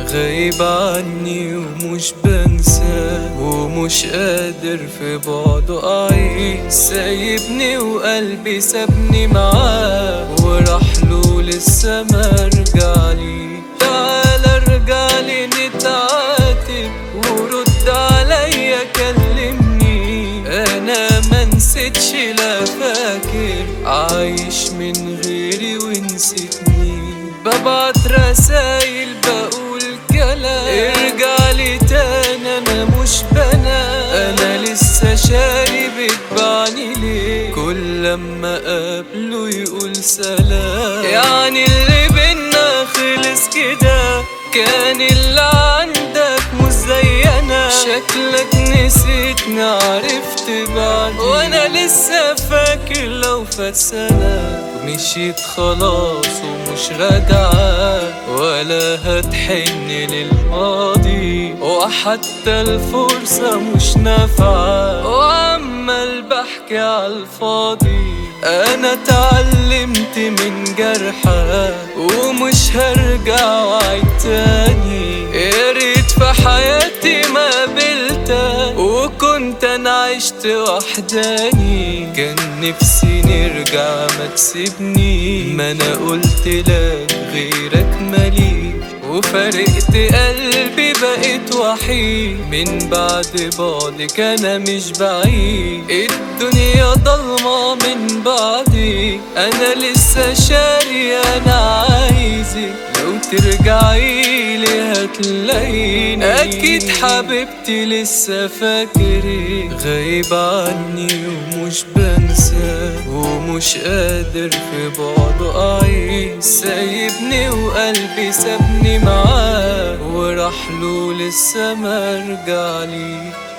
غايب عني ومش بنسى ومش قادر في بعده أعيش سايبني وقلبي سابني معاه وراح له لسه ما رجعلي تعال ارجعلي نتعاتب ورد عليا كلمني انا ما نسيتش لا فاكر عايش من غيري ونسيتني ببعت رسايل بقول كلام ارجعلي تاني انا مش بنا انا لسه شاري بتبعني ليه كل لما اقابله يقول سلام يعني اللي بينا خلص كده كان اللي عندك مش زي انا شكلك نسيتني عرفت بعد وانا لسه فاكر لو فات سنة مشيت خلاص ومش راجعة ولا هتحن للماضي وحتى الفرصة مش نافعة وعمال بحكي عالفاضي انا اتعلمت من جرحها ومش هرجع وعيد تاني يا ريت في حياتي ما قابلتها وكنت انا عشت وحداني كان نفسي نرجع ما تسيبني ما انا قلت لك غيرك ماليش وفرقت قلبي بقيت وحيد من بعد بعدك انا مش بعيد الدنيا ضلمة من بعدي انا لسه شاري انا عايزك لو ترجعي لي هتلاقيني اكيد حبيبتي لسه فاكري غايب عني ومش بنسى ومش قادر في بعده اعيش سايبني وقلبي سابني معاه وراح له لسه ما رجعلي